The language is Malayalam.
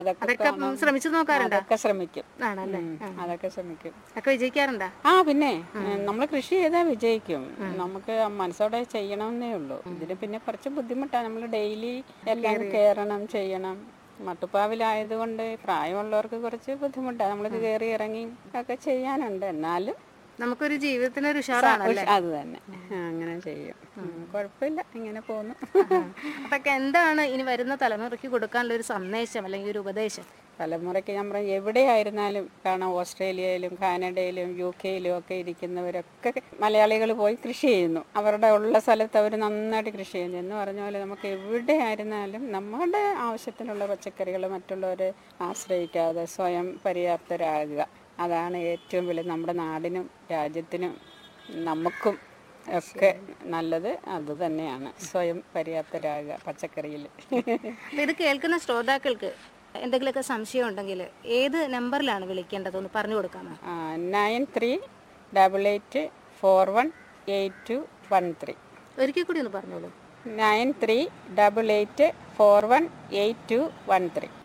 അതൊക്കെ അതൊക്കെ കാണാം. ശ്രമിച്ചു നോക്കാറുണ്ടോ അതൊക്കെ ശ്രമിക്കും ആണല്ലേ ഉം, അതൊക്കെ ശ്രമിക്കും ഒക്കെ വിജയിക്കാറുണ്ടോ ആ പിന്നെ നമ്മൾ കൃഷി ചെയ്താൽ വിജയിക്കും നമുക്ക് മനസ്സോടെ ചെയ്യണമെന്നേ ഉള്ളൂ ഇതിന് പിന്നെ കുറച്ച് ബുദ്ധിമുട്ടാണ് നമ്മൾ ഡെയിലി എല്ലാം കയറണം ചെയ്യണം മട്ടുപ്പാവിലായതുകൊണ്ട് പ്രായമുള്ളവർക്ക് കുറച്ച് ബുദ്ധിമുട്ടാണ് നമ്മൾ കയറി ഇറങ്ങി ഒക്കെ ചെയ്യാനുണ്ട് എന്നാലും നമുക്കൊരു ജീവിതത്തിന് ഒരു ഉഷാറാണല്ലേ അത് തന്നെ ആ, അങ്ങനെ ചെയ്യും ഉം, കുഴപ്പമില്ല ഇങ്ങനെ പോകുന്നു അപ്പൊ എന്താണ് ഇനി വരുന്ന തലമുറയ്ക്ക് കൊടുക്കാനുള്ള ഒരു സന്ദേശം അല്ലെങ്കിൽ ഒരു ഉപദേശം തലമുറയ്ക്ക് നമ്മൾ എവിടെയായിരുന്നാലും കാണാം ഓസ്ട്രേലിയയിലും കാനഡയിലും യു കെയിലും ഒക്കെ ഇരിക്കുന്നവരൊക്കെ മലയാളികൾ പോയി കൃഷി ചെയ്യുന്നു അവരുടെ ഉള്ള സ്ഥലത്ത് അവർ നന്നായിട്ട് കൃഷി ചെയ്യുന്നു എന്ന് പറഞ്ഞ പോലെ നമുക്ക് എവിടെയായിരുന്നാലും നമ്മുടെ ആവശ്യത്തിനുള്ള പച്ചക്കറികൾ മറ്റുള്ളവരെ ആശ്രയിക്കാതെ സ്വയം പര്യാപ്തരാകുക അതാണ് ഏറ്റവും വലിയ നമ്മുടെ നാടിനും രാജ്യത്തിനും നമുക്കും ഒക്കെ നല്ലത് അത് തന്നെയാണ് സ്വയം പര്യാപ്തരാകുക പച്ചക്കറിയിൽ അപ്പൊ ഇത് കേൾക്കുന്ന ശ്രോതാക്കൾക്ക് എന്തെങ്കിലുമൊക്കെ സംശയം ഉണ്ടെങ്കിൽ ഏത് നമ്പറിലാണ് വിളിക്കേണ്ടതെന്ന് പറഞ്ഞു കൊടുക്കാമോ nine three double eight four one eight two one three ഒരിക്കൽ കൂടി ഒന്ന് പറഞ്ഞോളൂ nine three double eight four one eight two one three